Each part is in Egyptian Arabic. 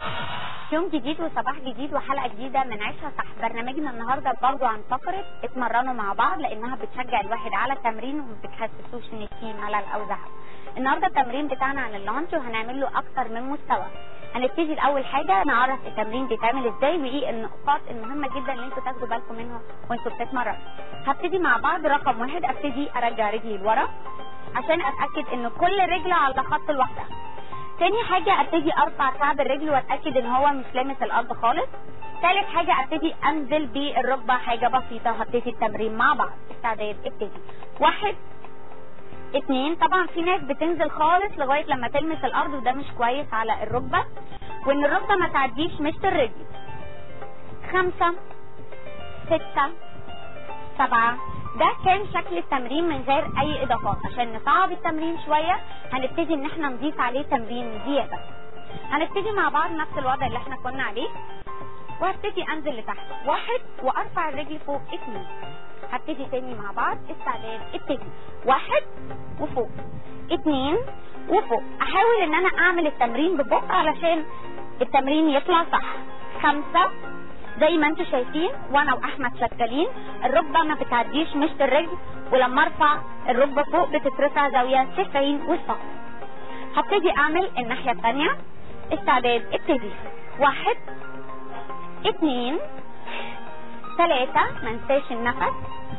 يوم جديد وصباح جديد وحلقه جديده من عيشها صح برنامجنا النهارده برضو عن فقره اتمرنوا مع بعض لانها بتشجع الواحد على التمرين وما بتحسسوش ان في ملل او زهق النهارده التمرين بتاعنا عن اللانش وهنعمل له اكتر من مستوى هنبتدي الاول حاجه نعرف التمرين بيتعمل ازاي وايه النقاط المهمه جدا اللي انتوا تاخدوا بالكم منها وانتوا بتتمرنوا هبتدي مع بعض رقم واحد ابتدي ارجع رجلي لورا عشان اتاكد ان كل رجل على خط لوحدها تاني حاجة ابتدي ارفع كعب الرجل واتأكد ان هو مش لامس الارض خالص تالت حاجة ابتدي انزل بالركبة حاجة بسيطة هبتدي التمرين مع بعض استعداد ابتدي واحد اتنين طبعا في ناس بتنزل خالص لغاية لما تلمس الارض وده مش كويس على الركبة وان الركبة ما تعديش مشط الرجل خمسة ستة سبعة ده كان شكل التمرين من غير اي اضافات عشان نصعب التمرين شوية هنبتدي ان احنا نضيف عليه تمرين زيادة هنبتدي مع بعض نفس الوضع اللي احنا كنا عليه وهبتدي انزل لتحت واحد وارفع الرجل فوق اتنين هبتدي تاني مع بعض استعداد ابتدي واحد وفوق اتنين وفوق احاول ان انا اعمل التمرين ببطء علشان التمرين يطلع صح خمسة زي ما انتم شايفين وانا واحمد شغالين الركبه ما بتعديش مشط الرجل ولما ارفع الركبه فوق بتترفع زاويه 90 والصف هبتدي اعمل الناحيه الثانيه استعداد ابتدي واحد اتنين ثلاثة ما ننساش النفس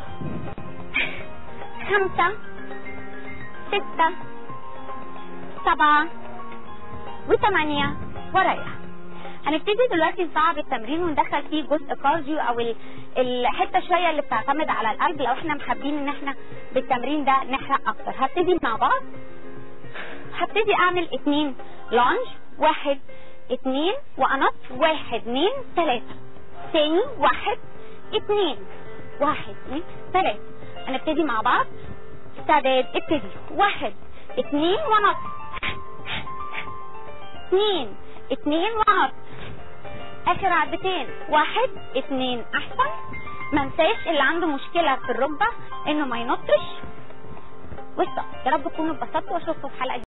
خمسة ستة سبعة وثمانية وريح هنبتدي دلوقتي نصعب التمرين وندخل فيه جزء كارديو او الحته شويه اللي بتعتمد على القلب لو احنا محابين ان احنا بالتمرين ده نحرق اكتر هبتدي مع بعض هبتدي اعمل اتنين لانج واحد اتنين وانط واحد اتنين تلاته تاني واحد اتنين واحد اتنين تلاته هنبتدي مع بعض استعداد ابتدي واحد اتنين ونط اتنين اتنين ونط اخر عدتين واحد اتنين احسن ما انساش اللي عنده مشكلة في الركبة انه ما ينطش والصف يا رب تكونوا اتبسطتوا واشوفكم في حلقة